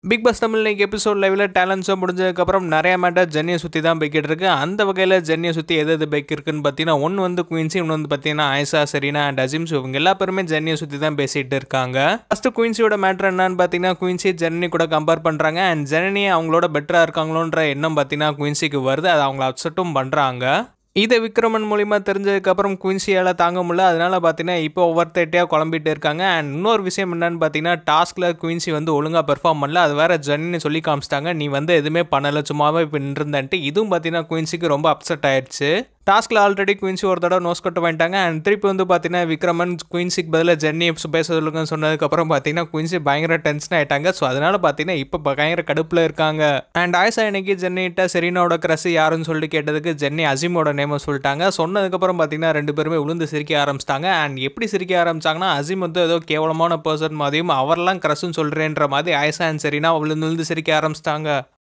big pass Tamil இன்னைக்கு episode லைவில் talent show முடிஞ்சதுக்கப்புறம் நிறைய மேட்டர் ஜென்னியை சுற்றி தான் போய்கிட்டு இருக்கு அந்த வகையில் ஜென்னியை சுற்றி எது எது பைக் இருக்குன்னு பார்த்தீங்கன்னா ஒன்று வந்து குயின்சி இன்னொன்று வந்து பார்த்தீங்கன்னா ஆயிஷா செரீனா அண்ட் அஜிம்ஸ் இவங்க எல்லா பேருமே ஜென்னியை சுற்றி தான் பேசிட்டு இருக்காங்க ஃபர்ஸ்ட் குயின்சியோட மேட்டர் என்னன்னு பார்த்தீங்கன்னா குயின்சி ஜென்னி கூட கம்பேர் பண்ணுறாங்க அண்ட் ஜென்னி அவங்களோட பெட்டராக இருக்காங்களோன்ற எண்ணம் பார்த்தீங்கன்னா குயின்சிக்கு வருது அதை அவங்கள அப்செட்டும் பண்ணுறாங்க இதை விக்ரமன் மூலிமா தெரிஞ்சதுக்கப்புறம் குயின்சியால் தாங்க முடியல அதனால பார்த்தீங்கன்னா இப்போ ஒவ்வொருத்தட்டையாக குழம்பிட்டு இருக்காங்க அண்ட் இன்னொரு விஷயம் என்னன்னு பார்த்தீங்கன்னா டாஸ்கில் குயின்சி வந்து ஒழுங்காக பெர்ஃபார்ம் பண்ணல அது வேற ஜென்னு சொல்லி காமிச்சிட்டாங்க நீ வந்து எதுவுமே பண்ணலை சும்மாவே இப்போ நின்றுந்தன்ட்டு இதுவும் பார்த்தீங்கன்னா குயின்சிக்கு ரொம்ப அப்செட் ஆயிடுச்சு டாஸ்கில் ஆல்ரெடி குயின்சி ஒரு தடவை நோஸ் கட்டு வாங்கிட்டாங்க அண்ட் திருப்பி வந்து பார்த்தீங்கன்னா விக்ரமன் குயின்சிக்கு பதிலாக ஜென்னி பேச சொல்லுங்கன்னு சொன்னதுக்கப்புறம் பார்த்தீங்கன்னா குயின்சி பயங்கர டென்ஷன் ஆயிட்டாங்க ஸோ அதனால பார்த்தீங்கன்னா இப்போ பயங்கர கடுப்பில் இருக்காங்க அண்ட் ஆயிஷா இன்னைக்கு ஜென்னிட்ட செரீனாவோட க்ரஸ் யாருன்னு சொல்லிட்டு கேட்டதுக்கு ஜென்னி அசீமோட நேமை சொல்லிட்டாங்க சொன்னதுக்கப்புறம் பார்த்தீங்கன்னா ரெண்டு பேருமே உளுந்து சிரிக்க ஆரம்பிச்சிட்டாங்க அண்ட் எப்படி சிரிக்க ஆரம்பிச்சாங்கன்னா அசீம் வந்து ஏதோ கேவலமான பர்சன் மாதிரியும் அவரெல்லாம் க்ரஸ்ன்னு சொல்கிறேன்ற மாதிரி ஆயிஷா அண்ட் செரீனா விழுந்து விழுந்து சிரிக்க ஆரம்பிச்சிட்டாங்க